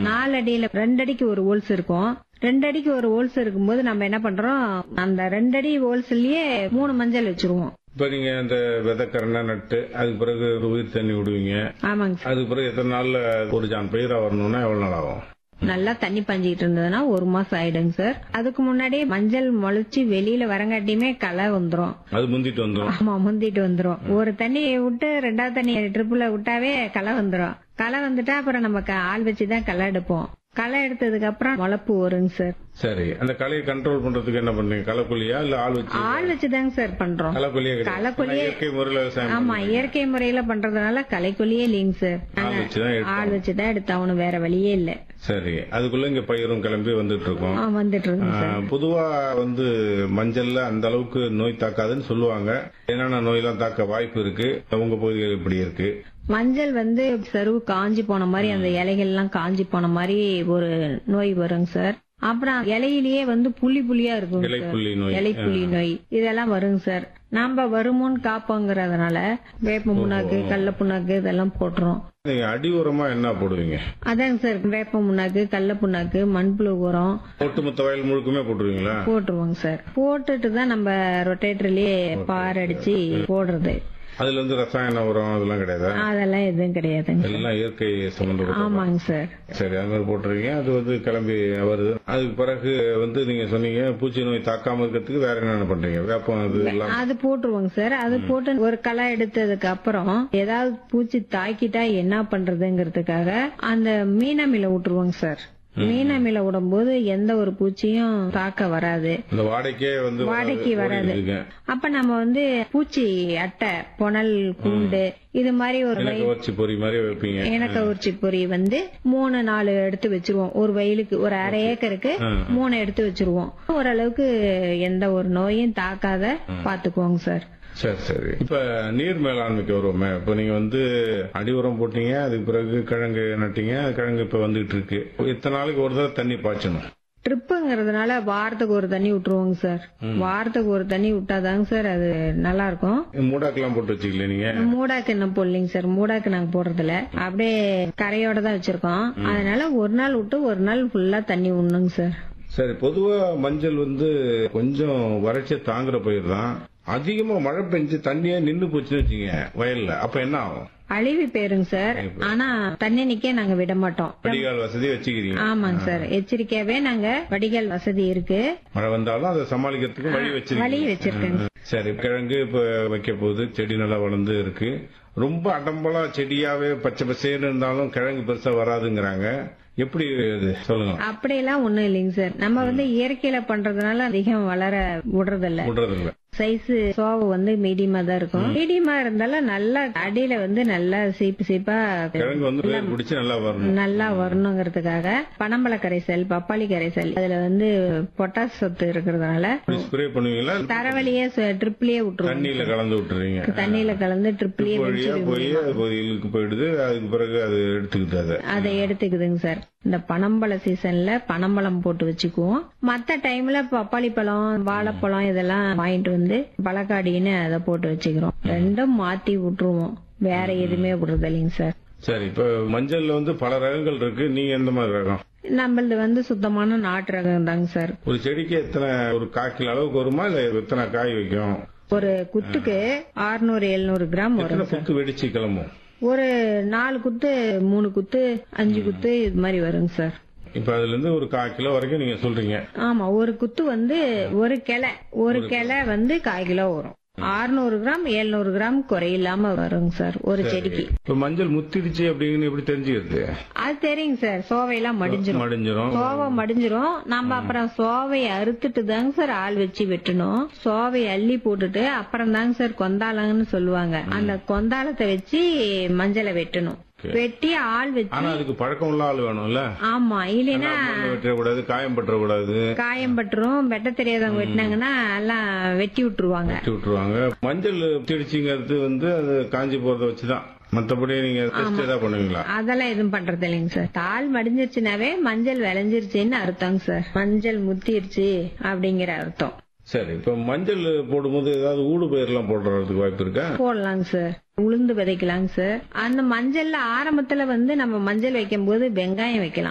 நாலு அடியில ரெண்டு அடிக்கு ஒரு ஹோல்ஸ் இருக்கும் ரெண்டு அடிக்கு ஒரு ஹோல்ஸ் இருக்கும்போது நம்ம என்ன பண்றோம் அந்த ரெண்டு அடி ஹோல்ஸ்லயே மூணு மஞ்சள் வச்சிருவோம் இப்ப நீங்க அந்த விதைக்கரணை நட்டு அதுக்கு பிறகு ஒரு உயிர் தண்ணி விடுவீங்க ஆமாங்க சார் அதுக்கு பிறகு எத்தனை நாள்ல ஒரு ஜான் பயிரா வரணும்னா எவ்வளவு நாள் ஆகும் நல்லா தண்ணி பாஞ்சிட்டு இருந்ததுன்னா ஒரு மாசம் ஆயிடுங்க சார் அதுக்கு முன்னாடியே மஞ்சள் முளைச்சு வெளியில வரங்காட்டியுமே களை வந்துரும் அது முந்திட்டு வந்துடும் ஆமா முந்திட்டு வந்துரும் ஒரு தண்ணி விட்டு ரெண்டாவது தண்ணி ட்ரிப்புல விட்டாவே களை வந்துரும் களை வந்துட்டா அப்புறம் நம்ம க- ஆள் வச்சுதான் களை எடுப்போம் களை எடுத்ததுக்கு அப்புறம் முளப்பு வருங்க சார் சரி அந்த களையை கண்ட்ரோல் பண்றதுக்கு என்ன பண்றீங்க களைக்கொல்லியா இல்ல ஆள் வச்சு ஆள் வச்சுதாங்க சார் பண்றோம் களைக்கொல்லியே கிடையாது களைக்கொல்லியே- ஆனா இயற்கை முறையில விவசாயம் ஆமா இயற்கை முறையில பண்றதுனால களைக்கொல்லியே இல்லைங்க சார் ஆள் வச்சுதான் எடுத்தோம். ஆள் வச்சுதான் எடுத்தாகணும் வேற வழியே இல்ல சரி அதுக்குள்ள இங்க பயிரும் கிளம்பி வந்துட்டு இருக்கோம் ஆ, வந்துட்டு இருக்குங்க சார் ஆஹ், பொதுவா வந்து மஞ்சள்ல அந்த அளவுக்கு நோய் தாக்காதுன்னு சொல்லுவாங்க என்னென்ன நோயெல்லாம் தாக்க வாய்ப்பு இருக்கு உங்க பகுதிகள் இப்படி இருக்கு மஞ்சள் வந்து சருவு காஞ்சி போன மாதிரி அந்த இலைகள் எல்லாம் காஞ்சி போன மாதிரி ஒரு நோய் வருங்க சார் அப்புறம் இலையிலேயே வந்து புள்ளி புள்ளியா இருக்கும் இலைப்புள்ளி நோய். இலை புள்ளி நோய் இதெல்லாம் வருங்க சார் நாம வருமோன்னு காப்போங்கிறதுனால வேப்ப புண்ணாக்கு கடல புண்ணாக்கு இதெல்லாம் போட்டுறோம் நீங்க அடி உரமா என்ன போடுவீங்க அதாங்க சார் வேப்ப புண்ணாக்கு கடல புண்ணாக்கு மண்புழு உரம் ஒட்டுமொத்த வயல் முழுக்குமே போட்டுருவீங்களா போட்டுருவோங்க சார் போட்டுட்டு தான் நம்ம ரொட்டேட்டர்லயே பார் அடிச்சு போடுறது அதுல இருந்து ரசாயன உரம் அதெல்லாம் கிடையாது அதெல்லாம் எதுவும் கிடையாதுங்க எல்லாம் இயற்கை சம்பந்தப்பட்ட ஆமாங்க சார் சரி அது மாதிரி போட்டுருக்கீங்க அது வந்து கிளம்பி வருது அதுக்கு பிறகு வந்து நீங்க சொன்னீங்க பூச்சி நோய் தாக்காம இருக்கிறதுக்கு வேற என்னென்ன பண்றீங்க வேப்பம் அது எல்லாம் அது போட்டுருவோங்க சார் அது போட்டு ஒரு களை எடுத்ததுக்கு அப்புறம் ஏதாவது பூச்சி தாக்கிட்டா என்ன பண்றதுங்கிறதுக்காக அந்த மீனமில விட்டுருவோங்க சார் மீனமில விடும்போது எந்த ஒரு பூச்சியும் தாக்க வராது இந்த வாடகைக்கே வந்து வாடகைக்கு வராது. ஓடிடுதுங்க. அப்ப நம்ம வந்து பூச்சி அட்டை புனல் கூண்டு இது மாதிரி ஒரு வை- எனக்கு வச்சு பொறி மாதிரி வைப்பீங்க இனக்கவுச்சி பொறி வந்து மூணு நாலு எடுத்து வச்சிருவோம் ஒரு வயலுக்கு ஒரு அரை ஏக்கருக்கு மூணு எடுத்து வச்சிருவோம் ஓரளவுக்கு எந்த ஒரு நோயும் தாக்காத பாத்துக்குவோங்க சார் சரி சரி இப்ப நீர் மேலாண்மைக்கு வருவோமே இப்ப நீங்க வந்து அடி உரம் போட்டீங்க அதுக்கு பிறகு கிழங்கு நட்டீங்க அது கிழங்கு இப்ப வந்துட்டு இருக்கு இத்தனை நாளைக்கு ஒரு தடவை தண்ணி பாய்ச்சணும் ட்ரிப்புங்கிறதுனால வாரத்துக்கு ஒரு தண்ணி விட்டுருவோங்க சார் வாரத்துக்கு ஒரு தண்ணி விட்டாதாங்க சார் அது நல்லா இருக்கும் மூடாக்கெல்லாம் போட்டு வச்சுக்கல நீங்க மூடாக்கு என்ன போடலைங்க சார் மூடாக்கு நாங்க போடுறதில்ல அப்படியே கரையோட தான் வச்சிருக்கோம் அதனால ஒரு நாள் விட்டு ஒரு நாள் ஃபுல்லா தண்ணி விடணுங்க சார் சரி பொதுவா மஞ்சள் வந்து கொஞ்சம் வறட்சியை தாங்குற பயிர் தான் அதிகமா மழை பெஞ்சு தண்ணியே நின்னு போச்சுன்னு வச்சுங்க வயல்ல அப்ப என்ன ஆகும் அழிவு போயிருங்க சார் ஆனா தண்ணி நிக்க நாங்க விட மாட்டோம் வடிகால் வசதி வச்சுக்கிறீங்க ஆமாங்க சார் எச்சரிக்கையாவே நாங்க வடிகால் வசதி இருக்கு மழை வந்தாலும் அதை சமாளிக்கிறதுக்கு வழி வழி வச்சிருக்கீங்க வச்சிருக்கேங்க சரி கிழங்கு இப்ப வைக்க போகுது செடி நல்லா வளர்ந்து இருக்கு ரொம்ப அடம்பலா செடியாவே பச்சை பசேன்னு இருந்தாலும் கிழங்கு பெருசா வராதுங்கிறாங்க எப்படி இது சொல்லுங்க அப்படியெல்லாம் ஒண்ணும் இல்லைங்க சார் நம்ம வந்து இயற்கையில பண்றதுனால அதிகம் வளர விடுறதில்ல விடுறது இல்ல சைஸ் சோவு வந்து மீடியமா தான் இருக்கும் மீடியமா இருந்தாலும் நல்லா அடியில வந்து நல்லா சீப்பு சீப்பா கிழங்கு வந்து வேர் பிடிச்சு நல்லா வரணும் நல்லா வரணுங்கிறதுக்காக பனம்பழ கரைசல் பப்பாளி கரைசல் அதுல வந்து பொட்டாஸ் சத்து இருக்கிறதுனால ஸ்ப்ரே பண்ணுவீங்களா தரவழியே ட்ரிப்லயே விட்டுருவோம் தண்ணியில கலந்து விட்டுறீங்க தண்ணியில கலந்து ட்ரிப்லயே வழியா போய் அது பொதிகளுக்கு போயிடுது அதுக்கு பிறகு அது எடுத்துக்குது அதை அதை எடுத்துக்குதுங்க சார் இந்த பனம்பழ சீசன்ல பனம்பழம் போட்டு வச்சுக்குவோம் மத்த டைம்ல பப்பாளி பழம் வாழைப்பழம் இதெல்லாம் வாங்கிட்டு வந்து பழக்காடின்னு அதை போட்டு வச்சுக்கிறோம் ரெண்டும் மாத்தி விட்டுருவோம் வேற எதுவுமே விடுறது இல்லைங்க சார் சரி இப்ப மஞ்சள்ல வந்து பல ரகங்கள் இருக்கு நீங்க எந்த மாதிரி ரகம் நம்மளது வந்து சுத்தமான நாட்டு ரகம் தாங்க சார் ஒரு செடிக்கு எத்தனை ஒரு காக்கில் அளவுக்கு வருமா இல்ல எத்தனை காய் வைக்கும் ஒரு குத்துக்கு 600 எழுநூறு கிராம் வரும் எத்தனை புக்கு வெடிச்சு கிளம்பும் ஒரு நாலு குத்து மூணு குத்து அஞ்சு குத்து இது மாதிரி வருங்க சார் இப்ப அதுல இருந்து ஒரு கால் கிலோ வரைக்கும் நீங்க சொல்றீங்க ஆமா ஒரு குத்து வந்து ஒரு கிளை ஒரு கிளை வந்து கால் கிலோ வரும் 600 கிராம் 700 கிராம் குறையில்லாம வருங்க சார் ஒரு செடிக்கு இப்ப மஞ்சள் முத்திடுச்சு அப்படின்னு எப்படி தெரிஞ்சுக்கிறது அது தெரியுங்க சார் சோவையெல்லாம் மடிஞ்சிரும் மடிஞ்சிரும் சோவை மடிஞ்சிரும் நம்ம அப்புறம் சோவையை அறுத்துட்டு தாங்க சார் ஆள் வச்சு வெட்டணும் சோவையை அள்ளி போட்டுட்டு அப்புறம் தாங்க சார் கொந்தாளங்கன்னு சொல்லுவாங்க அந்த கொந்தாளத்தை வச்சு மஞ்சளை வெட்டணும் வெட்டி ஆள் வச்சு ஆனா அதுக்கு பழக்கம் உள்ள ஆள் வேணும்ல ஆமா இல்லைன்னா வெட்டக்கூடாது காயம் பற்றக்கூடாது காயம் பட்டுரும் வெட்ட தெரியாதவங்க வெட்டினாங்கன்னா எல்லாம் வெட்டி விட்டுருவாங்க வெட்டி விட்டுருவாங்க மஞ்சள் முத்திடுச்சுங்கிறது வந்து அது காஞ்சி போறத வச்சுதான் மத்தபடி நீங்க டெஸ்ட் ஏதாவது பண்ணுவீங்களா அதெல்லாம் எதுவும் பண்றது இல்லைங்க சார் தாள் மடிஞ்சிருச்சுனாவே மஞ்சள் விளைஞ்சிருச்சுன்னு அர்த்தங்க சார் மஞ்சள் முத்திருச்சு அப்படிங்கிற அர்த்தம் சரி இப்ப மஞ்சள் போடும்போது ஏதாவது ஊடு பயிரெல்லாம் போடுறதுக்கு வாய்ப்பு இருக்கா போடலாங்க சார் உளுந்து விதைக்கலாங்க சார் அந்த மஞ்சள்ல ஆரம்பத்துல வந்து நம்ம மஞ்சள் வைக்கும் போது வெங்காயம் வைக்கலாம்